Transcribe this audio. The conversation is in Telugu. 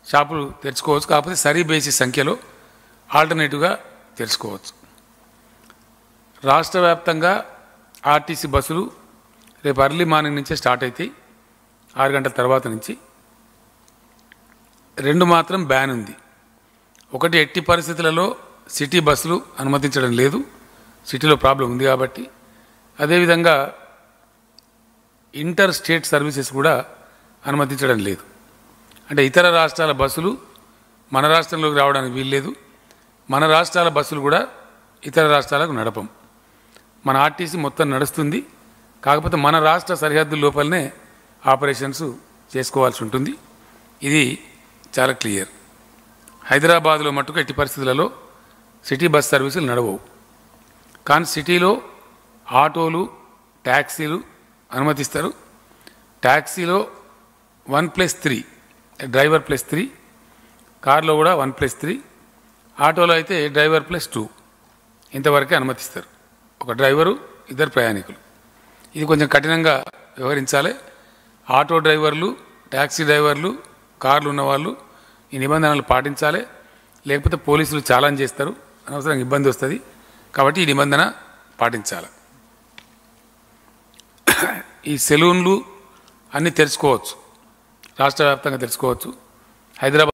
షాపులు తెరుచుకోవచ్చు కాకపోతే సరీ బేసిస్ సంఖ్యలో ఆల్టర్నేటివ్గా తెరుచుకోవచ్చు రాష్ట్ర వ్యాప్తంగా ఆర్టీసీ బస్సులు రేపు అర్లీ మార్నింగ్ నుంచే స్టార్ట్ అవుతాయి ఆరు గంటల తర్వాత నుంచి రెండు మాత్రం బ్యాన్ ఉంది ఒకటి ఎట్టి పరిస్థితులలో సిటీ బస్సులు అనుమతించడం లేదు సిటీలో ప్రాబ్లం ఉంది కాబట్టి అదేవిధంగా ఇంటర్ స్టేట్ సర్వీసెస్ కూడా అనుమతించడం లేదు అంటే ఇతర రాష్ట్రాల బస్సులు మన రాష్ట్రంలోకి రావడానికి వీల్లేదు మన రాష్ట్రాల బస్సులు కూడా ఇతర రాష్ట్రాలకు నడపం మన ఆర్టీసీ మొత్తం నడుస్తుంది కాకపోతే మన రాష్ట్ర సరిహద్దు లోపలనే ఆపరేషన్స్ చేసుకోవాల్సి ఉంటుంది ఇది చాలా క్లియర్ హైదరాబాద్లో మట్టుకు ఎట్టి పరిస్థితులలో సిటీ బస్ సర్వీసులు నడవవు కానీ సిటీలో ఆటోలు ట్యాక్సీలు అనుమతిస్తారు ట్యాక్సీలో one plus three driver plus three కార్లో కూడా వన్ ప్లస్ త్రీ ఆటోలో అయితే డ్రైవర్ ప్లస్ టూ ఇంతవరకే అనుమతిస్తారు ఒక డ్రైవరు ఇద్దరు ప్రయాణికులు ఇది కొంచెం కఠినంగా వ్యవహరించాలి ఆటో డ్రైవర్లు ట్యాక్సీ డ్రైవర్లు కార్లు ఉన్నవాళ్ళు ఈ నిబంధనలు పాటించాలి లేకపోతే పోలీసులు చాలాన్ చేస్తారు అనవసరంగా ఇబ్బంది వస్తుంది కాబట్టి ఈ నిబంధన పాటించాలి ఈ సెలూన్లు అన్నీ తెరుచుకోవచ్చు రాష్ట్ర వ్యాప్తంగా తెరుచుకోవచ్చు హైదరాబాద్